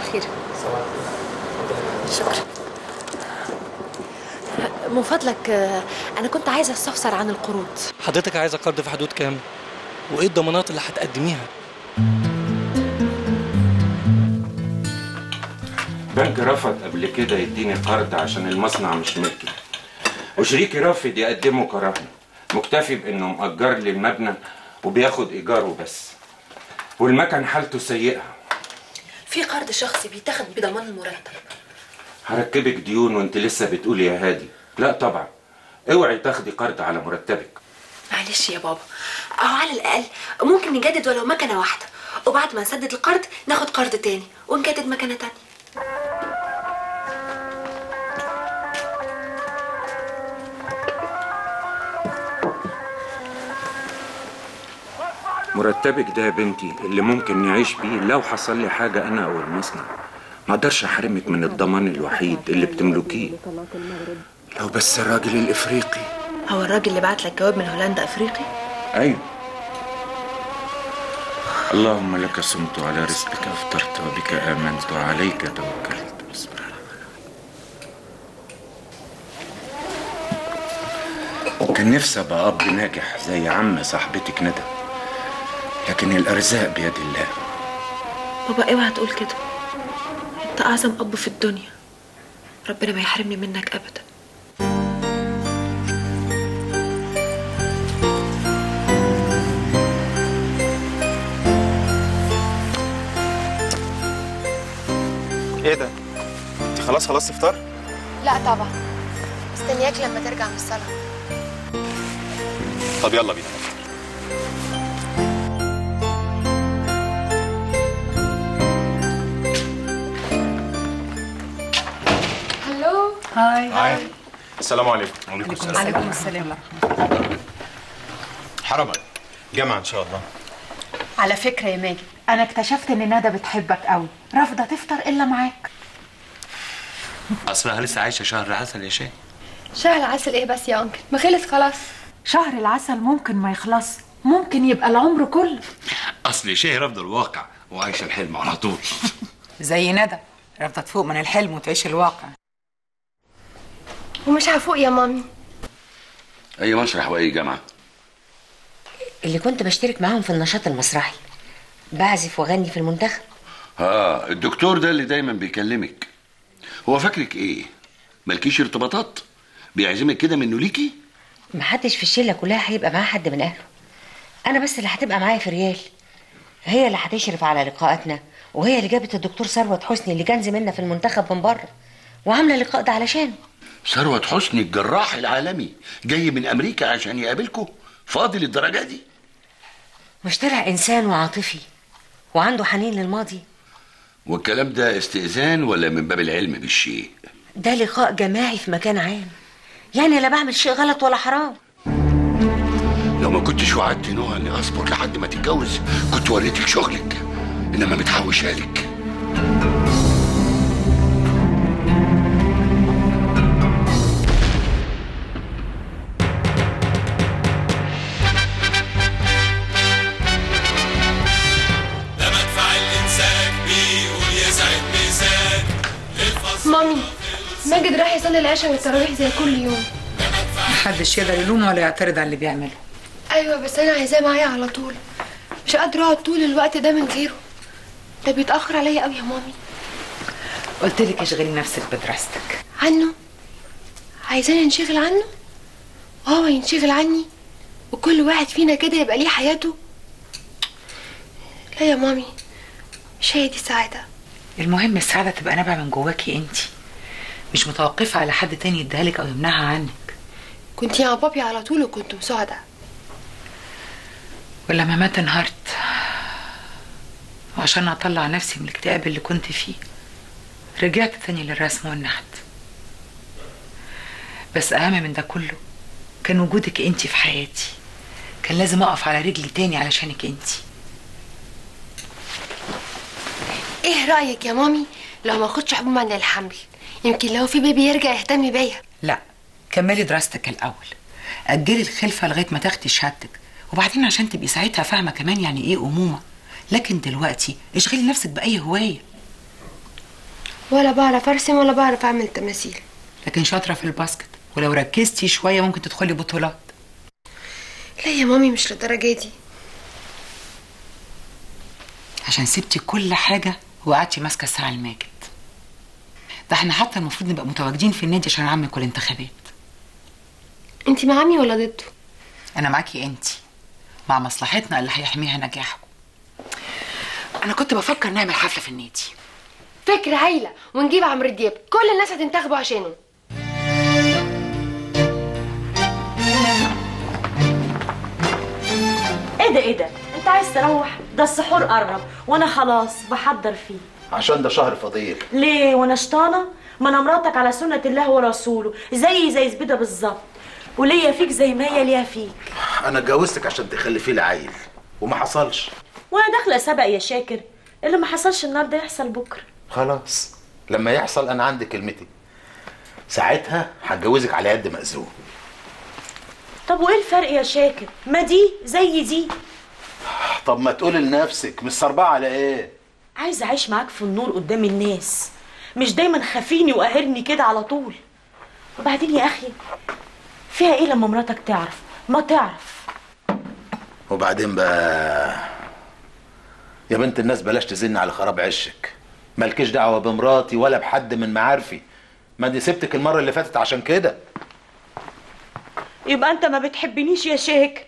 الخير شكرا من فضلك آه، انا كنت عايزه استفسر عن القروض حضرتك عايزه قرض في حدود كام وايه الضمانات اللي هتقدميها بنك رفض قبل كده يديني قرض عشان المصنع مش ملكي وشريكي رافض يقدمه كرهن مكتفي بانه مأجر لي المبنى وبياخد ايجاره بس والمكن حالته سيئه في قرض شخصي بيتاخد بضمان المرتب هركبك ديون وانت لسه بتقولي يا هادي لا طبعا اوعي تاخدي قرض على مرتبك معلش يا بابا او على الاقل ممكن نجدد ولو مكنه واحده وبعد ما نسدد القرض ناخد قرض تاني ونجدد مكنه تانية مرتبك ده يا بنتي اللي ممكن نعيش بيه لو حصل لي حاجه انا او المصنع ما اقدرش احرمك من الضمان الوحيد اللي بتملكيه لو بس الراجل الافريقي هو الراجل اللي بعت لك جواب من هولندا افريقي ايوه اللهم لك صمت على رزقك افطرت وبك امنت وعليك توكلت بسم الله كان نفسي ابقى اب ناجح زي عم صاحبتك ندى لكن الارزاق بيد الله بابا اوعى تقول كده انت اعظم اب في الدنيا ربنا ما يحرمني منك ابدا ايه ده؟ انت خلاص خلصت فطار؟ لا طبعا مستنياك لما ترجع من الصلاة طب يلا بينا هلو هاي هاي السلام عليكم وعليكم السلام عليكم السلام حرما جامعة ان شاء الله على فكرة يا ماجد أنا اكتشفت إن ندى بتحبك قوي رافضة تفطر إلا معاك اصلها لسه عايشه شهر عسل يا شيخ شهر العسل ايه بس يا انكل ما خلص خلاص شهر العسل ممكن ما يخلص ممكن يبقى العمر كله اصل شيء رفض الواقع وعايشه الحلم على طول زي ندى رفضت فوق من الحلم وتعيش الواقع ومش هفوق يا مامي اي مسرح واي جامعه اللي كنت بشترك معاهم في النشاط المسرحي بعزف واغني في المنتخب اه الدكتور ده اللي دايما بيكلمك هو فاكرك ايه مالكيش ارتباطات بيعزمك كده منه ليكي محدش في الشله كلها هيبقى معاه حد من اهله انا بس اللي هتبقى معايا في ريال هي اللي هتشرف على لقاءاتنا وهي اللي جابت الدكتور ثروت حسني اللي كان زميلنا في المنتخب من بره وعامله اللقاء ده علشان ثروت حسني الجراح العالمي جاي من امريكا عشان يقابلكوا فاضي للدرجه دي مش طلع انسان وعاطفي وعنده حنين للماضي والكلام ده استئذان ولا من باب العلم بالشيء ده لقاء جماعي في مكان عام يعني لا بعمل شيء غلط ولا حرام لو ما كنتش وعدت نوع اني اصبر لحد ما تتجوز كنت وريتك شغلك انما متحوشها لك ده مدفع الامساك بيقول يسعد ميزان للفصل مامي ماجد راح يصلي العشاء والتراويح زي كل يوم محدش يقدر يلومه ولا يعترض على اللي بيعمله ايوه بس انا عايزاه معايا على طول مش قادره اقعد طول الوقت ده من غيره ده بيتاخر عليا قوي يا مامي قلت لك اشغلي نفسك بدراستك عنه عايزاني انشغل عنه وهو ينشغل عني وكل واحد فينا كده يبقى ليه حياته لا يا مامي مش هي دي السعاده المهم السعادة تبقى نابعة من جواكي انت مش متوقفة على حد تاني يديها لك او يمنعها عنك كنت يا بابي على طول وكنت مساعده ولما مات انهارت وعشان اطلع نفسي من الاكتئاب اللي كنت فيه رجعت تاني للرسم والنحت بس اهم من ده كله كان وجودك انت في حياتي كان لازم اقف على رجلي تاني علشانك انت ايه رايك يا مامي لو ما اخدش حبوب عن الحمل يمكن لو في بيبي يرجع يهتم بيا لا كملي دراستك الاول اجلي الخلفه لغايه ما تاخدي شهادتك وبعدين عشان تبقي ساعتها فاهمه كمان يعني ايه امومه لكن دلوقتي اشغلي نفسك باي هوايه ولا بعرف ارسم ولا بعرف اعمل تماثيل لكن شاطره في الباسكت ولو ركزتي شويه ممكن تدخلي بطولات لا يا مامي مش للدرجه دي عشان سبتي كل حاجه وقعدتي ماسكه الساعه الماجد ده احنا حتى المفروض نبقى متواجدين في النادي عشان عمك الانتخابات انت مع عمي ولا ضده انا معاكي انت مع مصلحتنا اللي هيحميها نجاحكم انا كنت بفكر نعمل حفله في النادي فكرة هايلة ونجيب عمرو دياب كل الناس هتنتخبوا عشانه ايه ده ايه ده انت عايز تروح ده السحور قرب وانا خلاص بحضر فيه عشان ده شهر فضيل ليه وانا شطانه ما انا مراتك على سنه الله ورسوله زي زي زبيده بالظبط وليا فيك زي ما هي ليها فيك انا اتجوزتك عشان تخلفي لي عيل وما حصلش وانا داخله سبق يا شاكر اللي ما حصلش النهارده يحصل بكره خلاص لما يحصل انا عندي كلمتي ساعتها هتجوزك على يد مأذون طب وايه الفرق يا شاكر ما دي زي دي طب ما تقولي لنفسك مش صربعه على ايه عايزه اعيش معاك في النور قدام الناس مش دايما خافيني وقاهرني كده على طول وبعدين يا اخي فيها ايه لما مراتك تعرف ما تعرف وبعدين بقى يا بنت الناس بلاش تزن على خراب عشك مالكيش دعوه بمراتي ولا بحد من معارفي ما دي سبتك المره اللي فاتت عشان كده يبقى انت ما بتحبنيش يا شاكر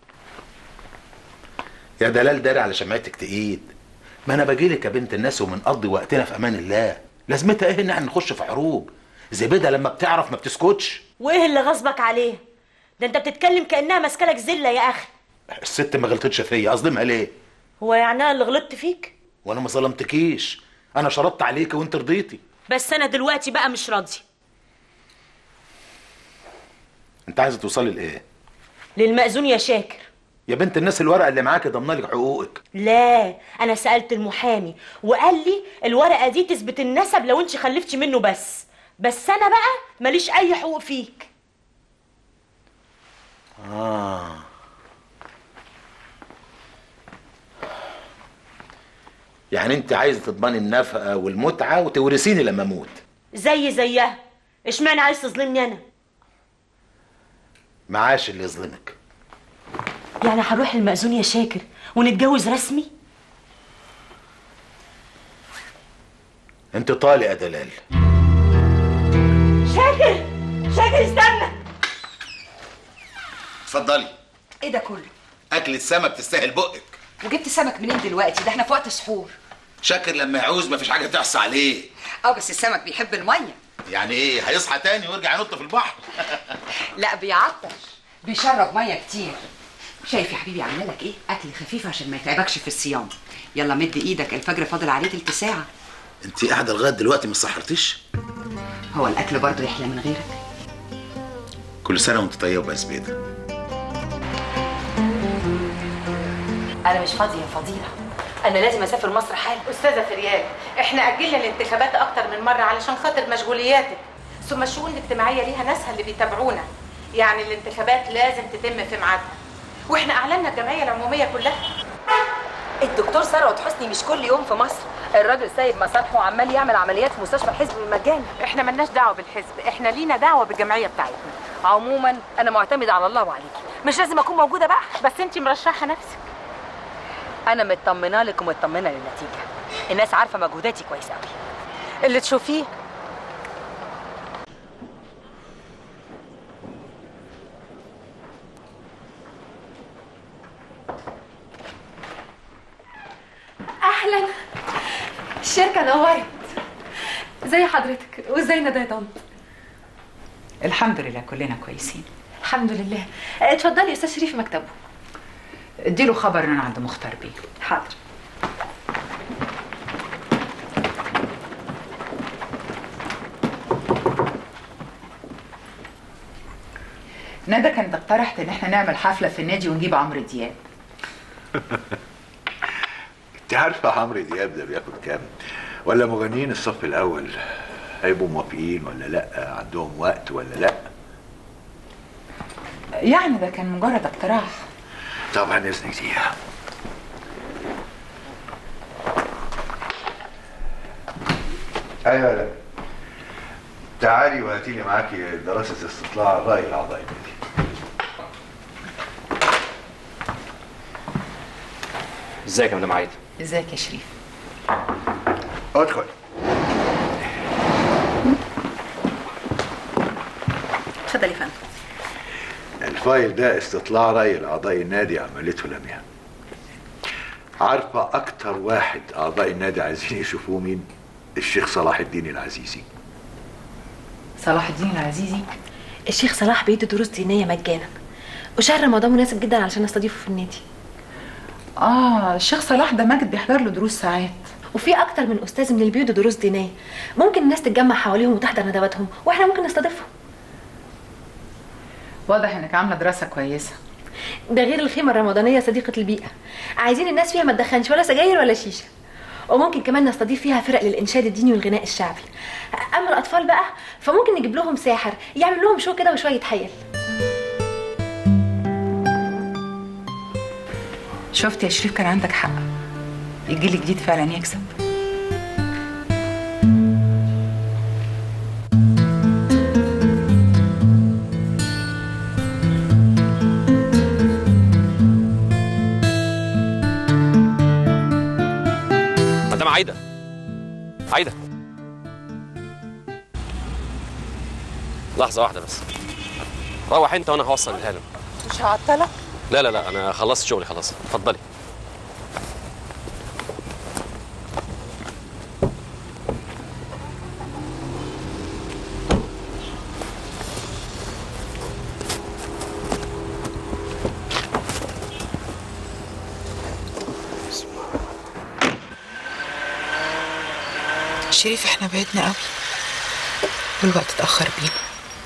يا دلال داري على شمعتك تقيد ما انا باجيلك يا بنت الناس وبنقضي وقتنا في امان الله لازمتها ايه ان احنا نخش في حروب زبيده لما بتعرف ما بتسكتش وايه اللي غصبك عليه ده انت بتتكلم كانها ماسكلك زله يا اخي الست ما غلطتش فيا اظلمها ليه هو يعني انا اللي غلطت فيك وانا ما ظلمتكيش انا شرطت عليك وانت رضيتي بس انا دلوقتي بقى مش راضي انت عايزه توصلي لايه للمأذون يا شاكر يا بنت الناس الورقه اللي معاكي ضامنه لك حقوقك لا انا سالت المحامي وقال لي الورقه دي تثبت النسب لو انت خلفتي منه بس بس انا بقى ماليش اي حقوق فيك اه يعني انت عايزه تضمني النفقه والمتعه وتورثيني لما اموت زي زيها اشمعنى عايز تظلمني انا معاش اللي يظلمك يعني هنروح المأذون يا شاكر ونتجوز رسمي انت طالق يا دلال شاكر شاكر استنى اتفضلي ايه ده كله اكل السمك تستاهل بقك وجبت سمك منين دلوقتي ده احنا في وقت سحور شاكر لما يعوز مفيش حاجه تحصى عليه اه بس السمك بيحب الميه يعني ايه هيصحى تاني ويرجع ينط في البحر لا بيعطش بيشرب ميه كتير شايف يا حبيبي عامله لك ايه اكل خفيف عشان ما يتعبكش في الصيام يلا مد ايدك الفجر فاضل عليه تلت ساعه انت قاعده لغايه دلوقتي ما سحرتيش هو الاكل برضه يحلى من غيرك كل سنه وانت طيبه يا زبيده انا مش فاضيه يا فضيله انا لازم اسافر مصر حالا استاذه فريال احنا اجلنا الانتخابات اكتر من مره علشان خاطر مشغولياتك ثم الشؤون الاجتماعيه ليها ناسها اللي بيتابعونا يعني الانتخابات لازم تتم في ميعادها واحنا اعلنا الجمعيه العموميه كلها الدكتور ثروت حسني مش كل يوم في مصر الراجل سايب مصالحه وعمال يعمل عمليات في مستشفى الحزب بالمجان احنا ملناش دعوه بالحزب احنا لينا دعوه بالجمعيه بتاعتنا عموما انا معتمده على الله وعليكي مش لازم اكون موجوده بقى بس انت مرشحه نفسك انا مطمنه لك ومطمنه للنتيجه الناس عارفه مجهوداتي كويس قوي اللي تشوفيه اهلا الشركه نورت زي حضرتك وازاي ندى يا طنط الحمد لله كلنا كويسين الحمد لله اتفضلي يا استاذ شريف في مكتبه اديله خبر ان انا عند مختار بيه حاضر ندى كانت اقترحت ان احنا نعمل حفله في النادي ونجيب عمرو دياب انت عارفه عمرو دياب ده بياخد كام ولا مغنيين الصف الاول هيبقوا موافقين ولا لا عندهم وقت ولا لا يعني ده كان مجرد اقتراح طبعا اذنك دقيقه ايوه لا تعالي وهاتي لي معاكي دراسه استطلاع الراي الاعضاء النادي ازيك يا مدام عايده ازيك يا شريف ادخل اتفضل يا فندم الفايل ده استطلاع راي الاعضاء النادي عملته لميا عارفه اكتر واحد اعضاء النادي عايزين يشوفوه مين الشيخ صلاح الدين العزيزي صلاح الدين العزيزي الشيخ صلاح بيدي دروس دينيه مجانا وشهر رمضان مناسب جدا علشان نستضيفه في النادي اه الشيخ صلاح ده ماجد بيحضر له دروس ساعات وفي اكتر من استاذ من اللي بيدوا دروس دينيه ممكن الناس تتجمع حواليهم وتحضر ندواتهم واحنا ممكن نستضيفهم واضح انك عامله دراسه كويسه ده غير الخيمه الرمضانيه صديقه البيئه عايزين الناس فيها ما تدخنش ولا سجاير ولا شيشه وممكن كمان نستضيف فيها فرق للانشاد الديني والغناء الشعبي اما الاطفال بقى فممكن نجيب لهم ساحر يعمل لهم شو كده وشويه حيل شفت يا شريف كان عندك حق الجيل الجديد فعلا يكسب مدام عايده عايده لحظه واحده بس روح انت وانا هوصل الهانم مش هعطلك لا لا لا انا خلصت شغلي خلاص اتفضلي شريف احنا بعدنا قوي والوقت اتأخر بينا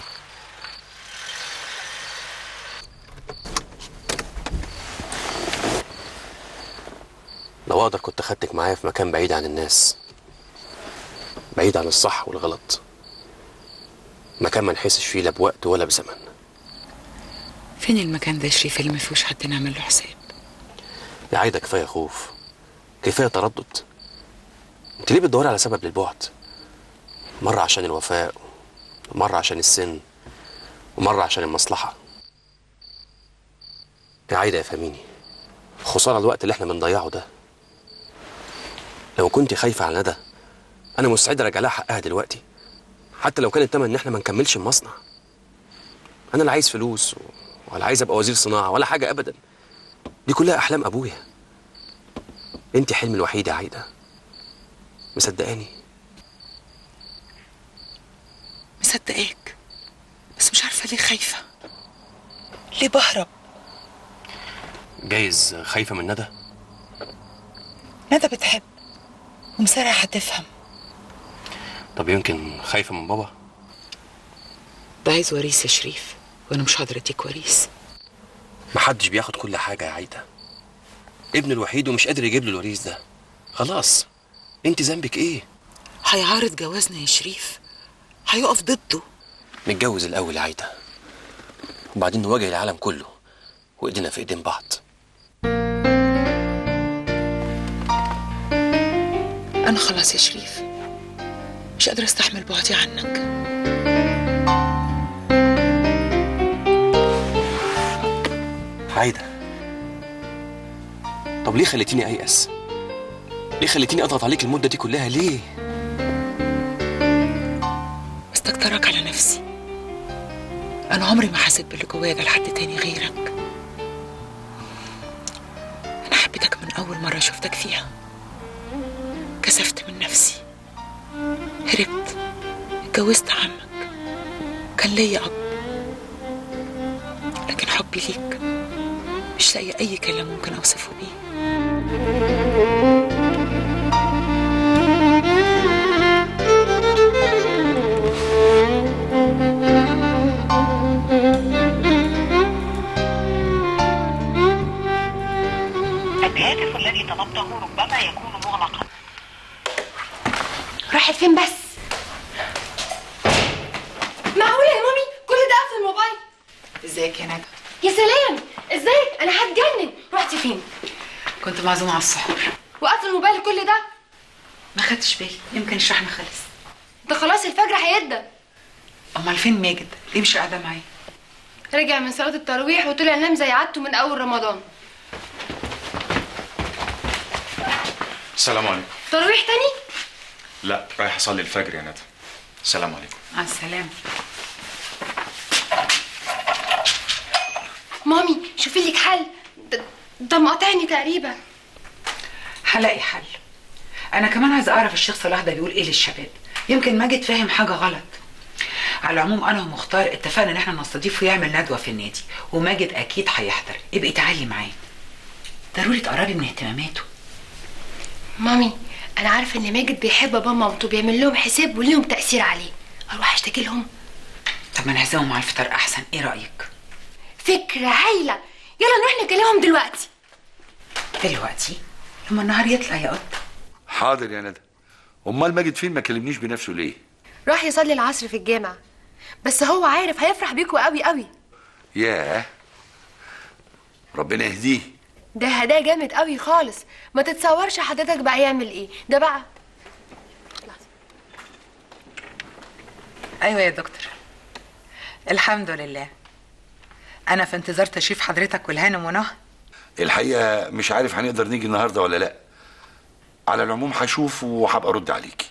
لو اقدر كنت اخدتك معايا في مكان بعيد عن الناس بعيد عن الصح والغلط مكان ما نحسش فيه لا بوقت ولا بزمن فين المكان ده يا شريف اللي ما فيهوش حد نعمل له حساب يا عايده كفايه خوف كفايه تردد انت ليه بتدوري على سبب للبعد مره عشان الوفاء ومره عشان السن ومره عشان المصلحه يا عايده يا فهميني خساره الوقت اللي احنا بنضيعه ده لو كنت خايفه على ندى انا مستعد ارجع لها حقها دلوقتي حتى لو كان التمن ان احنا ما نكملش المصنع انا لا عايز فلوس ولا عايز ابقى وزير صناعه ولا حاجه ابدا دي كلها احلام ابويا انت حلمي الوحيد يا عايده مصدقاني مصدقاك بس مش عارفه ليه خايفه ليه بهرب جايز خايفه من ندى ندى بتحب ومسارع هتفهم طب يمكن خايفه من بابا ده عايز وريث يا شريف وانا مش هقدر اديك وريث محدش بياخد كل حاجه يا عايده ابنه الوحيد ومش قادر يجيب له الوريث ده خلاص انت ذنبك ايه هيعارض جوازنا يا شريف هيقف ضده نتجوز الاول يا عايده وبعدين نواجه العالم كله وايدينا في ايدين بعض انا خلاص يا شريف مش قادره استحمل بعدي عنك عايده طب ليه خليتيني ايأس ليه خليتيني اضغط عليك المده دي كلها ليه بستكترك على نفسي انا عمري ما حسيت باللي جوايا ده لحد تاني غيرك انا حبيتك من اول مره شفتك فيها كسفت من نفسي هربت اتجوزت عمك كان ليا اب لكن حبي ليك مش لاقيه اي كلام ممكن اوصفه بيه الهاتف الذي طلبته ربما يكون مغلقا راحت فين بس معقولة يا مامي كل ده في الموبايل ازيك يا ندى يا سلام ازيك انا هتجنن رحتي فين كنت معزومه على السحور وقفل الموبايل كل ده ما خدتش بالي يمكن الشحن خلص ده خلاص الفجر هيبدا امال فين ماجد ليه مش قاعده معايا رجع من صلاه التراويح وطلع نام زي عادته من اول رمضان السلام عليكم تراويح تاني لا رايح اصلي الفجر يا ندى السلام عليكم مع السلامه مامي شوفي لك حل ده, ده مقاطعني تقريبا هلاقي حل انا كمان عايزه اعرف الشيخ صلاح ده بيقول ايه للشباب يمكن ماجد فاهم حاجه غلط على العموم انا ومختار اتفقنا ان احنا نستضيفه ويعمل ندوه في النادي وماجد اكيد هيحضر يبقى تعالي معاه ضروري تقربي من اهتماماته مامي انا عارفه ان ماجد بيحب بابا ومامته بيعمل لهم حساب وليهم تاثير عليه اروح اشتكي لهم طب ما نعزمهم على الفطار احسن ايه رايك فكره هايله يلا نروح نكلمهم دلوقتي دلوقتي لما النهار يطلع يا قط حاضر يا ندى امال ماجد فين ما كلمنيش بنفسه ليه راح يصلي العصر في الجامع بس هو عارف هيفرح بيكوا قوي قوي ياه ربنا يهديه ده هداه جامد قوي خالص ما تتصورش حضرتك بقى يعمل ايه ده بقى ايوه يا دكتور الحمد لله انا في انتظار تشريف حضرتك والهانم ونهى الحقيقه مش عارف هنقدر نيجي النهارده ولا لا على العموم هشوف وهبقى ارد عليكي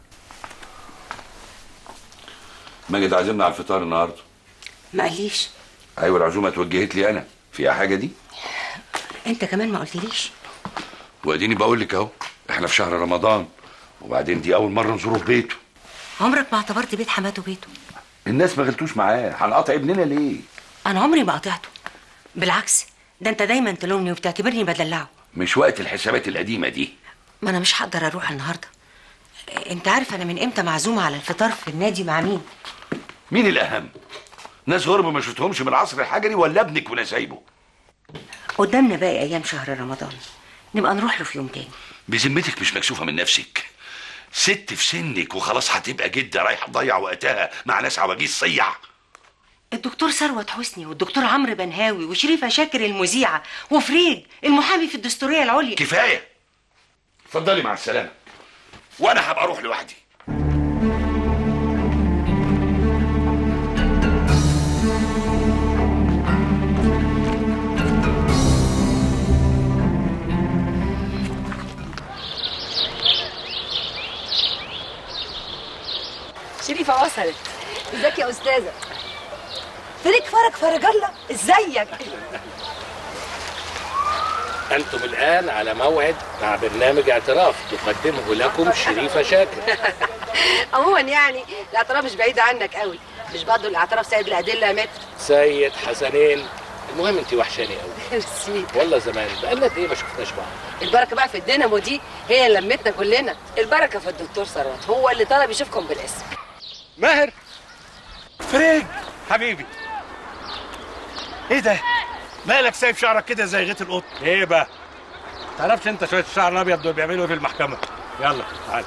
ماجد عازمنا على الفطار النهارده ما قاليش ايوه العزومه اتوجهت لي انا فيها حاجه دي انت كمان ما قلتليش واديني بقول لك اهو احنا في شهر رمضان وبعدين دي اول مره نزوره في بيته عمرك ما اعتبرت بيت حماته بيته الناس ما غلطوش معاه هنقطع ابننا ليه انا عمري ما قطعته بالعكس ده انت دايما تلومني وبتعتبرني بدلعه مش وقت الحسابات القديمه دي ما انا مش هقدر اروح النهارده انت عارف انا من امتى معزومه على الفطار في النادي مع مين مين الاهم ناس غرب ما شفتهمش من العصر الحجري ولا ابنك وانا سايبه قدامنا باقي ايام شهر رمضان نبقى نروح له في يوم تاني بذمتك مش مكسوفه من نفسك ست في سنك وخلاص هتبقى جده رايحه تضيع وقتها مع ناس عواجيز صيع الدكتور ثروت حسني والدكتور عمرو بنهاوي وشريفه شاكر المذيعه وفريد المحامي في الدستوريه العليا كفايه اتفضلي مع السلامه وانا هبقى اروح لوحدي شريفة وصلت ازيك يا أستاذة فريق فرج فرج الله ازيك أنتم الآن على موعد مع برنامج اعتراف تقدمه لكم شريفة شاكر عموما يعني الاعتراف مش بعيد عنك قوي مش برضه الاعتراف سيد الأدلة يا متر سيد حسنين المهم انت وحشاني قوي ميرسي والله زمان بقالنا قد ايه ما شفناش بعض البركة بقى في الدينامو دي هي اللي لمتنا كلنا البركة في الدكتور ثروت هو اللي طلب يشوفكم بالاسم ماهر فريج حبيبي ايه ده مالك سايب شعرك كده زي غيط القط ايه بقى تعرفش انت شويه الشعر الابيض دول بيعملوا ايه في المحكمه يلا تعال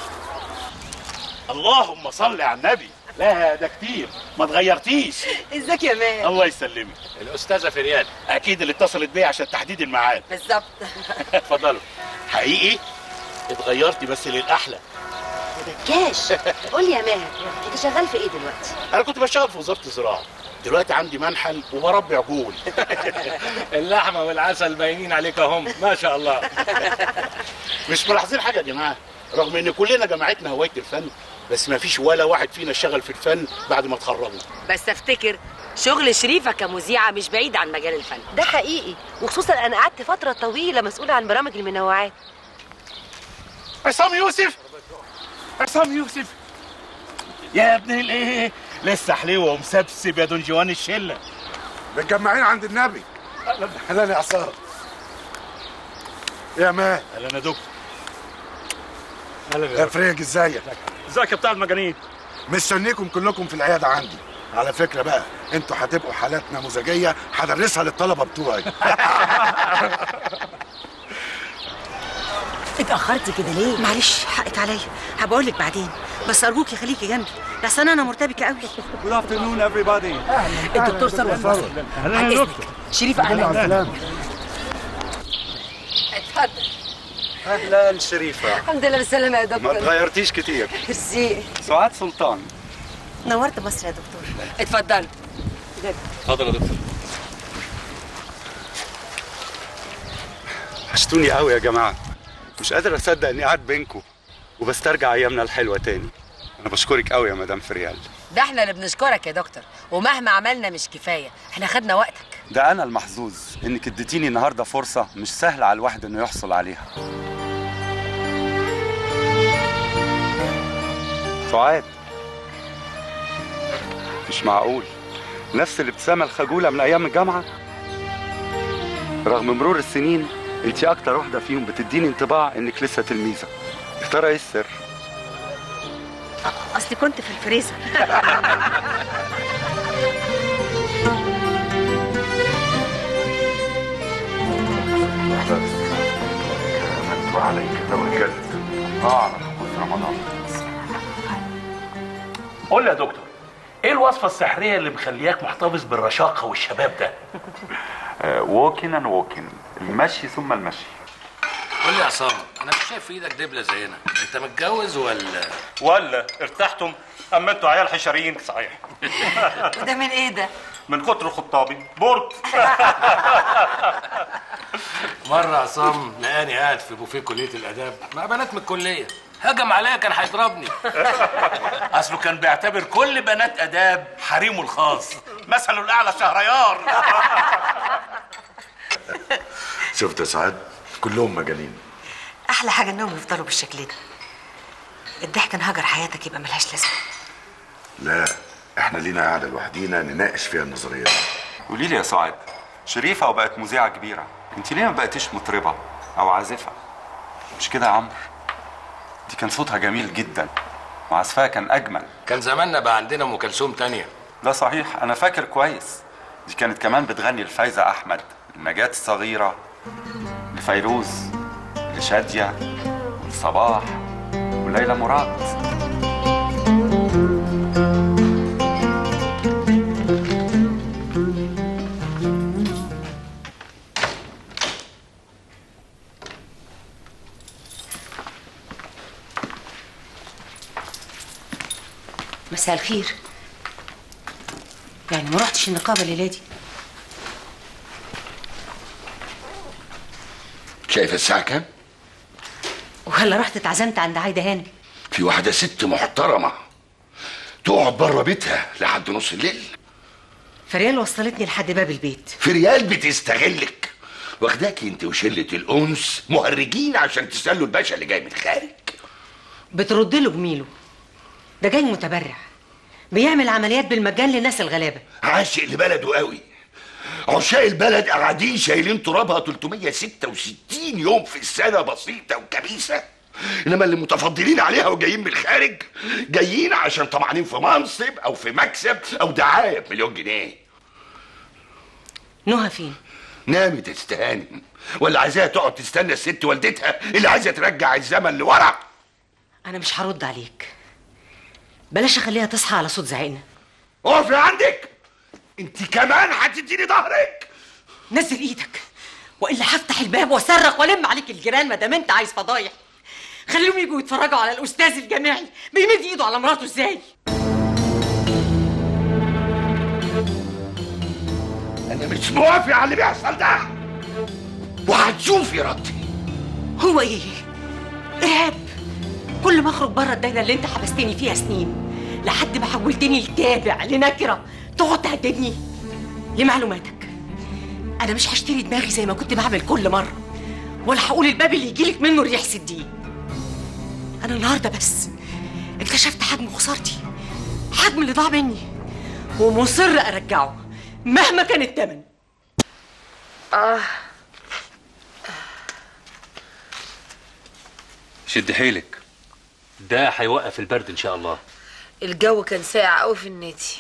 اللهم صل على النبي لا ده كتير ما اتغيرتيش ازيك يا مان الله يسلمك الاستاذه فريال اكيد اللي اتصلت بيا عشان تحديد الميعاد بالظبط اتفضلوا حقيقي اتغيرتي بس للاحلى كاش قول لي يا ماهر انت شغال في ايه دلوقتي انا كنت بشتغل في وزاره الزراعه دلوقتي عندي منحل وبربي عجول اللحمه والعسل باينين عليك اهم ما شاء الله مش ملاحظين حاجه يا جماعه رغم ان كلنا جماعتنا هوايه الفن بس ما فيش ولا واحد فينا اشتغل في الفن بعد ما اتخرجنا بس افتكر شغل شريفة كمذيعة مش بعيد عن مجال الفن ده حقيقي وخصوصا انا قعدت فترة طويلة مسؤولة عن برامج المنوعات عصام يوسف عصام يوسف يا ابن الايه لسه حليوه ومسبسب يا دون جوان الشله متجمعين عند النبي اهلا يا عصام يا مان اهلا يا دكتور يا فريج ازيك ازيك يا بتاع المجانين مستنيكم كلكم في العياده عندي على فكره بقى انتوا هتبقوا حالات نموذجيه هدرسها للطلبه بتوعي اتاخرتي كده ليه معلش حقك عليا هبقول لك بعدين بس ارجوكي خليكي جنبي لحسن انا مرتبكه قوي جود افترنون ايفري بادي الدكتور ثروت وصل اهلا عن يا إذنك. دكتور شريفه اهلا سلام اتفضل اهلا شريفه الحمد لله بالسلامه يا ما دكتور تغيرتيش كتير ميرسي سعاد سلطان نورت مصر يا دكتور اتفضل اتفضل يا دكتور وحشتوني قوي يا جماعه مش قادر اصدق اني قاعد بينكم وبسترجع ايامنا الحلوه تاني انا بشكرك قوي يا مدام فريال ده احنا اللي بنشكرك يا دكتور ومهما عملنا مش كفايه احنا خدنا وقتك ده انا المحظوظ انك اديتيني النهارده فرصه مش سهل على الواحد انه يحصل عليها سعاد مش معقول نفس الابتسامه الخجوله من ايام الجامعه رغم مرور السنين انت اكتر واحده فيهم بتديني انطباع انك لسه تلميذه يا ترى ايه السر اصلي كنت في الفريزر وعليك توكلت اه على طقوس رمضان قول لي يا دكتور ايه الوصفه السحريه اللي مخلياك محتفظ بالرشاقه والشباب ده ووكن اند ووكن المشي ثم المشي قول لي يا عصام انا مش شايف في ايدك دبله زينا انت متجوز ولا ولا ارتحتم اما انتوا عيال حشريين صحيح وده من ايه ده من كتر خطابي بورد مره عصام لقاني قاعد في بوفيه كليه الاداب مع بنات من الكليه هجم عليا كان هيضربني اصله كان بيعتبر كل بنات اداب حريمه الخاص مثله الاعلى شهريار شفت يا سعاد كلهم مجانين احلى حاجه انهم يفضلوا بالشكل ده الضحك انهجر حياتك يبقى ملهاش لازمه لا احنا لينا قاعده لوحدينا نناقش فيها النظريه دي قولي لي يا سعاد شريفه وبقت مذيعه كبيره انت ليه ما بقتيش مطربه او عازفه مش كده يا عمرو دي كان صوتها جميل جدا وعزفها كان اجمل كان زماننا بقى عندنا ام كلثوم تانية ده صحيح انا فاكر كويس دي كانت كمان بتغني لفايزه احمد النجاة الصغيره لفيروز لشاديه لصباح وليلى مراد مساء الخير يعني ما رحتش النقابه الليله دي شايف الساعة كام؟ ولا رحت اتعزمت عند عايده هانم في واحدة ست محترمة تقعد بره بيتها لحد نص الليل فريال وصلتني لحد باب البيت في ريال بتستغلك واخداكي انت وشلة الأنس مهرجين عشان تسلوا الباشا اللي جاي من الخارج بترد له جميله ده جاي متبرع بيعمل عمليات بالمجان للناس الغلابه عاشق لبلده قوي عشاق البلد قاعدين شايلين ترابها 366 يوم في السنة بسيطة وكبيسة انما اللي متفضلين عليها وجايين من الخارج جايين عشان طمعانين في منصب او في مكسب او دعاية بمليون جنيه نهى فين نامت تستهانم ولا عايزاها تقعد تستنى الست والدتها اللي عايزه ترجع الزمن لورا انا مش هرد عليك بلاش اخليها تصحى على صوت زعقنا اقفي عندك انت كمان هتديني ظهرك نزل ايدك والا هفتح الباب واصرخ والم عليك الجيران ما دام انت عايز فضايح خليهم يجوا يتفرجوا على الاستاذ الجامعي بيمد ايده على مراته ازاي انا مش موافق على اللي بيحصل ده وهتشوفي ردي هو ايه ارهاب كل ما اخرج بره الدايره اللي انت حبستني فيها سنين لحد ما حولتني لتابع لنكره تقعد تهددني لمعلوماتك انا مش هشتري دماغي زي ما كنت بعمل كل مره ولا هقول الباب اللي يجيلك منه الريح سديه انا النهارده بس اكتشفت حجم خسارتي حجم اللي ضاع مني ومصر ارجعه مهما كان الثمن اه شد حيلك ده هيوقف البرد ان شاء الله الجو كان ساقع قوي في النادي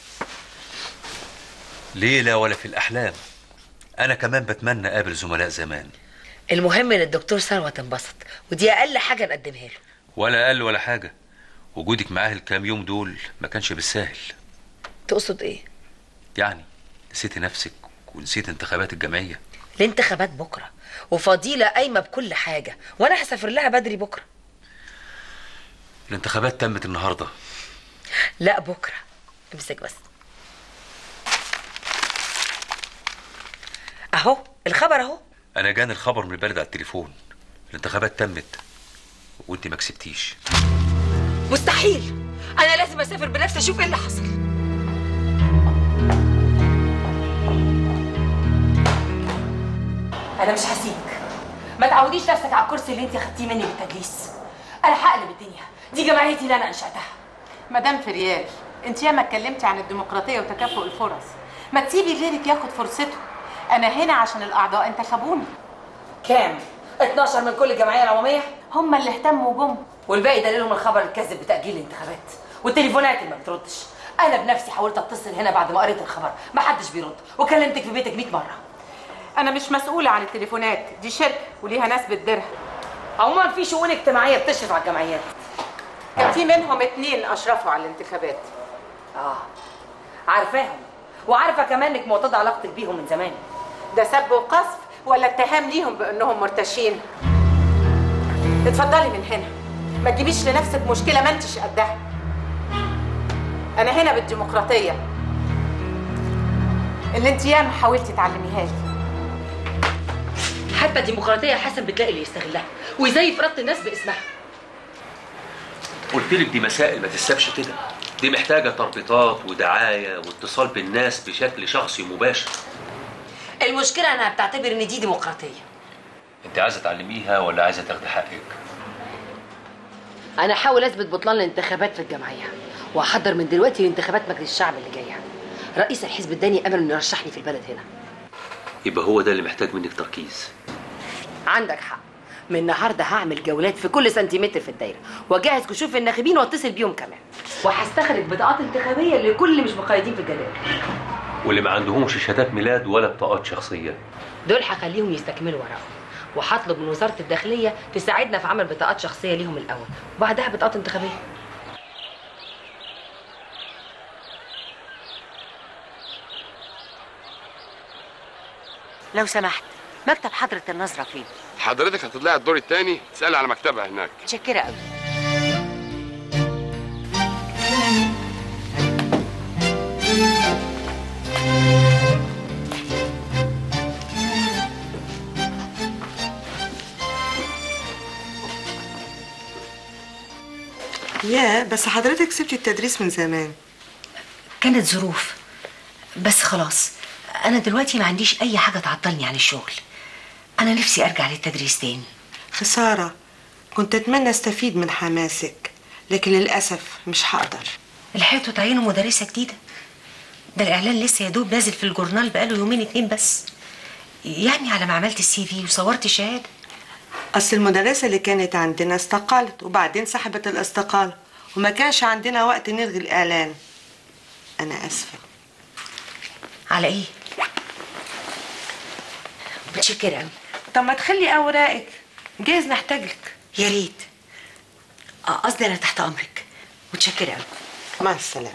ليلة ولا في الأحلام أنا كمان بتمنى أقابل زملاء زمان المهم ان الدكتور ثروت انبسط ودي اقل حاجه نقدمها له ولا أقل ولا حاجة وجودك معاه الكام يوم دول ما كانش بالساهل تقصد ايه يعني نسيتي نفسك ونسيت انتخابات الجمعية الانتخابات بكره وفضيله قايمه بكل حاجه وانا هسافر لها بدري بكره الانتخابات تمت النهارده لا بكره امسك بس اهو الخبر اهو انا جاني الخبر من البلد على التليفون الانتخابات تمت وانت ما كسبتيش مستحيل انا لازم اسافر بنفسي اشوف ايه اللي حصل انا مش هسيبك ما تعوديش نفسك على الكرسي اللي انت خدتيه مني بالتدليس انا هقلب الدنيا دي جمعيتي اللي انا انشاتها مدام فريال انت ياما اتكلمتي عن الديمقراطيه وتكافؤ الفرص ما تسيبي غيرك ياخد فرصته انا هنا عشان الاعضاء انتخبوني كام 12 من كل الجمعيه العموميه هم اللي اهتموا وجم والباقي دليلهم الخبر الكاذب بتاجيل الانتخابات والتليفونات اللي ما بتردش انا بنفسي حاولت اتصل هنا بعد ما قريت الخبر ما حدش بيرد وكلمتك في بيتك 100 مره انا مش مسؤوله عن التليفونات دي شركه وليها ناس بتديرها عموما في شؤون اجتماعيه بتشرف على الجمعيات كان في منهم اتنين اشرفوا على الانتخابات اه عارفاهم وعارفه كمان انك معتاد علاقتك بيهم من زمان ده سب وقذف ولا اتهام ليهم بانهم مرتشين اتفضلي من هنا ما تجيبيش لنفسك مشكله ما انتش قدها انا هنا بالديمقراطيه اللي انت ياما حاولتي تعلميها لي حتى الديمقراطيه حسن بتلاقي اللي يستغلها ويزيف اراده الناس باسمها قلت لك دي مسائل ما تسابش كده دي محتاجه تربيطات ودعايه واتصال بالناس بشكل شخصي مباشر المشكله انا بتعتبر ان دي ديمقراطيه انت عايزه تعلميها ولا عايزه تاخدي حقك انا هحاول اثبت بطلان الانتخابات في الجمعيه واحضر من دلوقتي لانتخابات مجلس الشعب اللي جايه رئيس الحزب الداني امل انه يرشحني في البلد هنا يبقى هو ده اللي محتاج منك تركيز عندك حق من النهارده هعمل جولات في كل سنتيمتر في الدايره واجهز كشوف الناخبين واتصل بيهم كمان وهستخرج بطاقات انتخابيه لكل اللي مش مقيدين في الجداول واللي ما عندهمش شهادات ميلاد ولا بطاقات شخصيه دول هخليهم يستكملوا ورقهم وهطلب من وزاره الداخليه تساعدنا في عمل بطاقات شخصيه ليهم الاول وبعدها بطاقات انتخابيه لو سمحت مكتب حضرة النظرة فين؟ حضرتك هتطلعي الدور الثاني تسألي على مكتبها هناك متشكرة قوي يا بس حضرتك سبتي التدريس من زمان كانت ظروف بس خلاص انا دلوقتي ما عنديش اي حاجة تعطلني عن الشغل انا نفسي ارجع للتدريس تاني خسارة كنت أتمنى أستفيد من حماسك لكن للأسف مش هقدر لحقتوا تعينوا مدرسة جديدة ده الإعلان لسه يا دوب نازل في الجورنال بقاله يومين اتنين بس يعني على ما عملت السي في وصورت الشهادة أصل المدرسة اللي كانت عندنا استقالت وبعدين سحبت الاستقالة وما كانش عندنا وقت نلغي الإعلان أنا آسفة على إيه؟ متشكرة أوي طب ما تخلي أوراقك جايز نحتاجك يا ريت آه، قصدي أنا تحت أمرك متشكرة أوي مع السلامة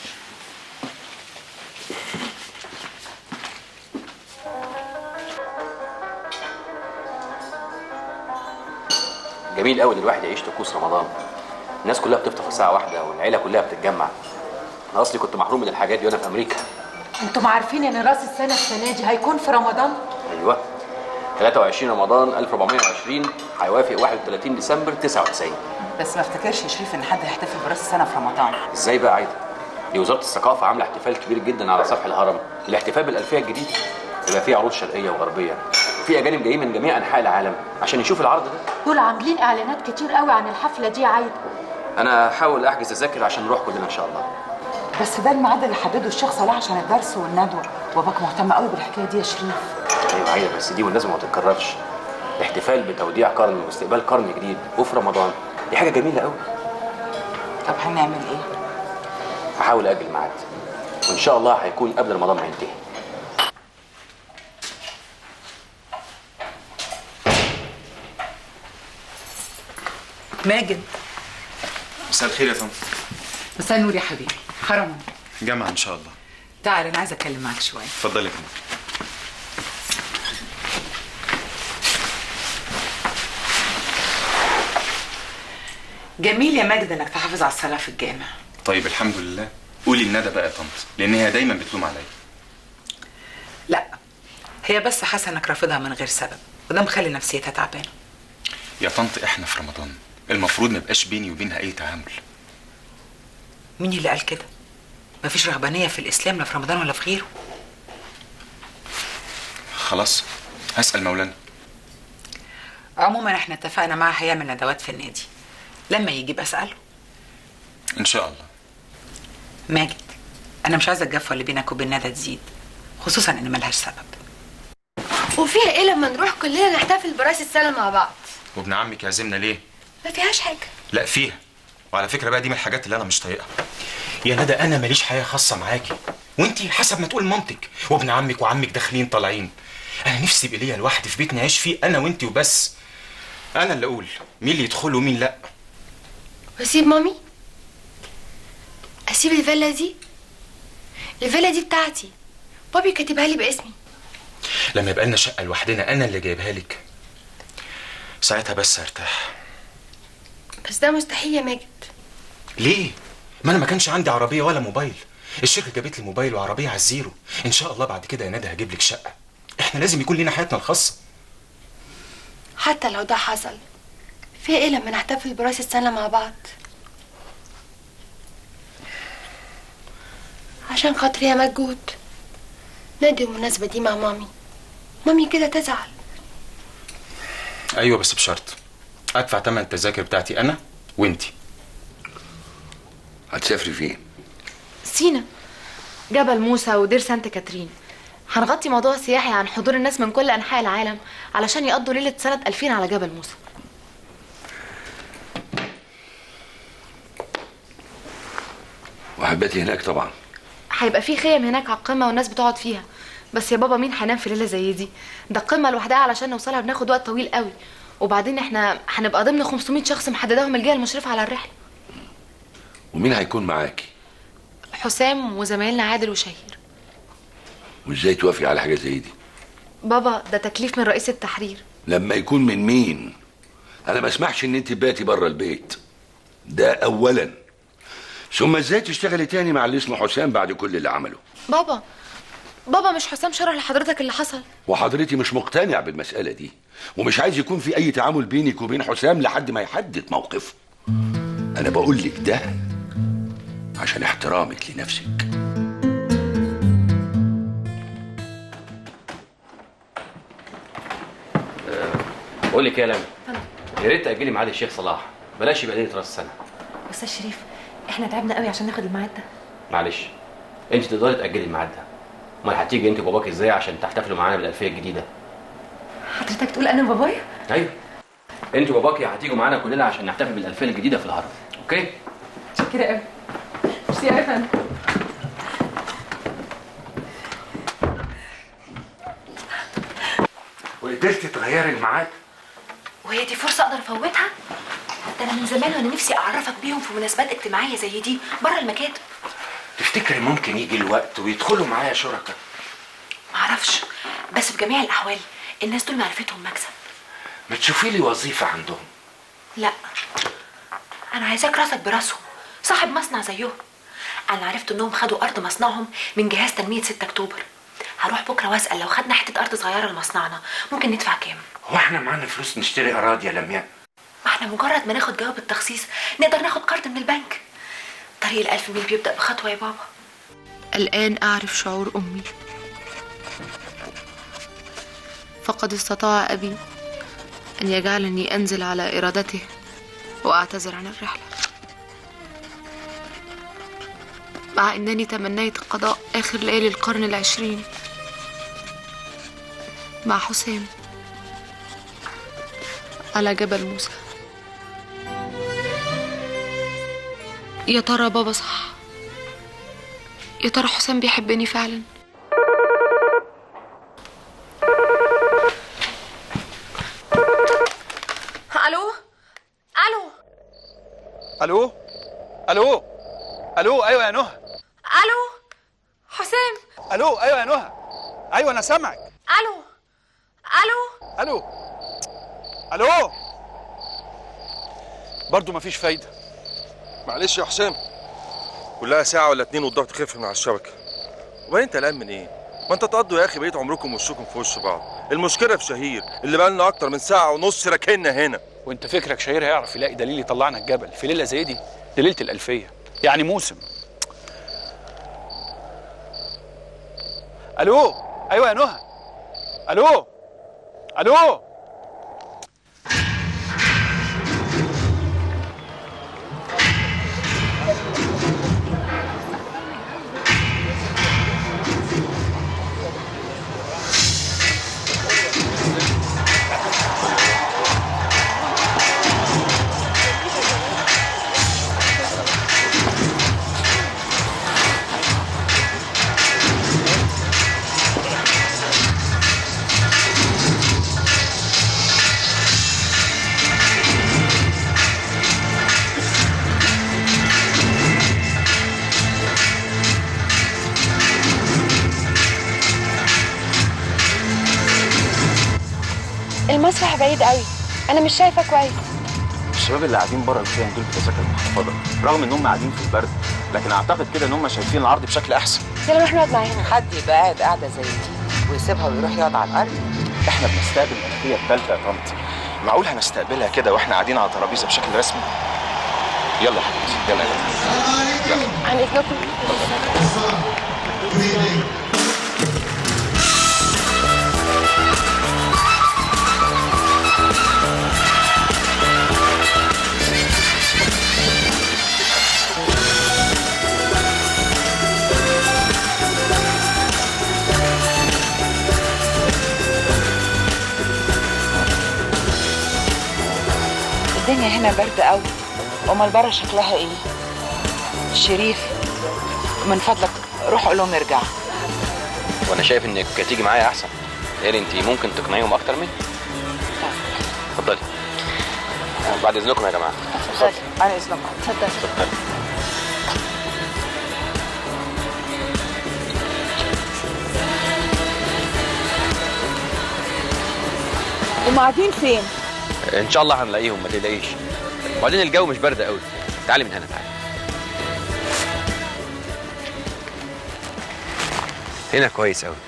جميل قوي ان الواحد يعيش طقوس رمضان الناس كلها بتفطر في ساعه واحده والعيله كلها بتتجمع انا اصلي كنت محروم من الحاجات دي وانا في امريكا انتم عارفين ان راس السنه السنه دي هيكون في رمضان ايوه 23 رمضان 1420 هيوافق 31 ديسمبر 99 بس ما افتكرش يا شريف ان حد هيحتفل براس السنه في رمضان ازاي بقى عايده دي وزاره الثقافه عامله احتفال كبير جدا على سفح الهرم الاحتفال بالالفيه الجديده يبقى فيه عروض شرقيه وغربيه وفي اجانب جايين من جميع انحاء العالم عشان يشوفوا العرض ده دول عاملين اعلانات كتير قوي عن الحفله دي يا عايده انا هحاول احجز تذاكر عشان نروح كلنا ان شاء الله بس ده الميعاد اللي حدده الشيخ صلاح عشان الدرس والندوه واباك مهتم قوي بالحكايه دي يا شريف ايوه عايده بس دي والناس ما تتكررش الاحتفال بتوديع قرن واستقبال قرن جديد وفي رمضان دي حاجه جميله قوي طب هنعمل ايه هحاول اجل الميعاد وان شاء الله هيكون قبل رمضان ما ينتهي ماجد مساء الخير يا فندم مساء النور يا حبيبي حرما جامعة ان شاء الله تعال انا عايزه اتكلم معاك شويه اتفضلي يا فندم جميل يا ماجد انك تحافظ على الصلاه في الجامع طيب الحمد لله قولي لندى بقى يا طنط لان هي دايما بتلوم عليا لا هي بس حاسه انك رافضها من غير سبب وده مخلي نفسيتها تعبانه يا طنط احنا في رمضان المفروض ما يبقاش بيني وبينها اي تعامل مين اللي قال كده مفيش رهبانيه في الاسلام لا في رمضان ولا في غيره خلاص هسال مولانا عموما احنا اتفقنا معاه هيعمل ندوات في النادي لما يجي بساله ان شاء الله ماجد انا مش عايزه الجفوه اللي بينك وبين ندى تزيد خصوصا ان ملهاش سبب وفيها ايه لما نروح كلنا نحتفل براس السنه مع بعض وابن عمك يعزمنا ليه ما فيهاش حاجه لا فيها وعلى فكره بقى دي من الحاجات اللي انا مش طايقها يا ندى انا ماليش حياه خاصه معاكي وانتي حسب ما تقول مامتك وابن عمك وعمك داخلين طالعين انا نفسي يبقى ليا لوحدي في بيت نعيش فيه انا وانتي وبس انا اللي اقول مين اللي يدخل ومين لا واسيب مامي اسيب الفيلا دي الفيلا دي بتاعتي بابي كاتبها لي باسمي لما يبقى لنا شقه لوحدنا انا اللي جايبها لك ساعتها بس ارتاح بس ده مستحيل يا ماجد ليه ما انا ما كانش عندي عربيه ولا موبايل الشركه جابت لي موبايل وعربيه على الزيرو ان شاء الله بعد كده يا ندى هجيب لك شقه احنا لازم يكون لنا حياتنا الخاصه حتى لو ده حصل في ايه لما نحتفل براس السنه مع بعض عشان خاطري يا مجهود نادي المناسبة دي مع مامي مامي كده تزعل ايوه بس بشرط ادفع ثمن التذاكر بتاعتي انا وانتي هتسافري فين سينا جبل موسى ودير سانت كاترين هنغطي موضوع سياحي عن حضور الناس من كل انحاء العالم علشان يقضوا ليله سنه 2000 على جبل موسى وحباتي هناك طبعا هيبقى في خيم هناك على القمه والناس بتقعد فيها بس يا بابا مين هينام في ليله زي دي ده القمه لوحدها علشان نوصلها بناخد وقت طويل قوي وبعدين احنا هنبقى ضمن 500 شخص محددهم الجهه المشرفه على الرحله ومين هيكون معاكي حسام وزمايلنا عادل وشهير وازاي توافقي على حاجه زي دي بابا ده تكليف من رئيس التحرير لما يكون من مين انا ما اسمحش ان انت تباتي بره البيت ده اولا ثم ازاي تشتغلي تاني مع اللي اسمه حسام بعد كل اللي عمله بابا بابا مش حسام شرح لحضرتك اللي حصل وحضرتي مش مقتنع بالمسألة دي ومش عايز يكون في أي تعامل بينك وبين حسام لحد ما يحدد موقفه أنا بقول لك ده عشان احترامك لنفسك بقول لك إيه يا لمى يا ريت تاجلي ميعاد الشيخ صلاح بلاش يبقى ليله راس السنه استاذ شريف احنا تعبنا قوي عشان ناخد الميعاد ده معلش انت تقدري تاجلي الميعاد ده امال هتيجي انت وباباك ازاي عشان تحتفلوا معانا بالالفيه الجديده حضرتك تقول انا وبابايا ايوه انت وباباكي هتيجوا معانا كلنا عشان نحتفل بالالفيه الجديده في الهرم اوكي كده قوي ميرسي يا فندم وقدرتي تغيري الميعاد وهي دي فرصه اقدر افوتها ده انا من زمان وانا نفسي اعرفك بيهم في مناسبات اجتماعيه زي دي بره المكاتب تفتكري ممكن يجي الوقت ويدخلوا معايا شركاء معرفش بس في جميع الاحوال الناس دول معرفتهم مكسب ما تشوفي لي وظيفه عندهم لا انا عايزاك راسك براسهم صاحب مصنع زيهم انا عرفت انهم خدوا ارض مصنعهم من جهاز تنميه 6 اكتوبر هروح بكره واسال لو خدنا حته ارض صغيره لمصنعنا ممكن ندفع كام هو احنا معانا فلوس نشتري اراضي يا لمياء ما احنا مجرد ما ناخد جواب التخصيص نقدر ناخد قرض من البنك طريق الألف ميل بيبدأ بخطوة يا بابا الآن أعرف شعور أمي فقد استطاع أبي أن يجعلني أنزل على إرادته وأعتذر عن الرحلة مع أنني تمنيت قضاء آخر ليالي القرن العشرين مع حسام على جبل موسى يا ترى بابا صح يا ترى حسام بيحبني فعلا الو الو الو الو الو ايوه يا نهى الو حسام الو ايوه يا نهى ايوه انا سامعك الو الو الو الو برضه مفيش فايده معلش يا حسام كلها ساعة ولا اتنين والضغط خف من على الشبكة وبعدين انت قلقان من ايه؟ ما انت تقضوا يا اخي بقيت عمركم وشكم في وش بعض المشكلة في شهير اللي بقالنا اكتر من ساعة ونص راكننا هنا وانت فكرك شهير هيعرف يلاقي دليل يطلعنا الجبل في ليله زي دي دي ليله الالفيه يعني موسم الو ايوه يا نهى الو الو المسرح بعيد قوي انا مش شايفه كويس الشباب اللي قاعدين بره الخيام دول بتذاكر منخفضه رغم ان هم قاعدين في البرد لكن اعتقد كده ان هم شايفين العرض بشكل احسن يلا نروح نقعد معاهم حد يبقى قاعد قاعده زي دي ويسيبها ويروح يقعد على الارض احنا بنستقبل الألفية الثالثة يا طنط معقول هنستقبلها كده واحنا قاعدين على ترابيزه بشكل رسمي يلا يا حبيبتي يلا يلا يلا عن اذنكم الدنيا هنا برد قوي امال بره شكلها ايه شريف من فضلك روح قول لهم يرجعوا وانا شايف انك تيجي معايا احسن لان انت ممكن تقنعيهم اكتر مني اتفضلي بعد اذنكم يا جماعه اتفضل على اذنكم اتفضل اتفضلي هم قاعدين فين ان شاء الله هنلاقيهم ما تقلقيش وبعدين الجو مش برد قوي تعالي من هنا تعالي هنا كويس قوي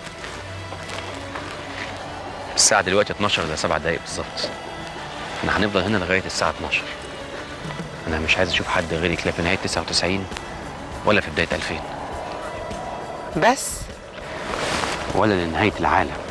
الساعة دلوقتي 12 الا 7 دقايق بالظبط احنا هنفضل هنا لغاية الساعة 12 انا مش عايز اشوف حد غيرك لا في نهاية 99 ولا في بداية 2000 بس ولا لنهاية العالم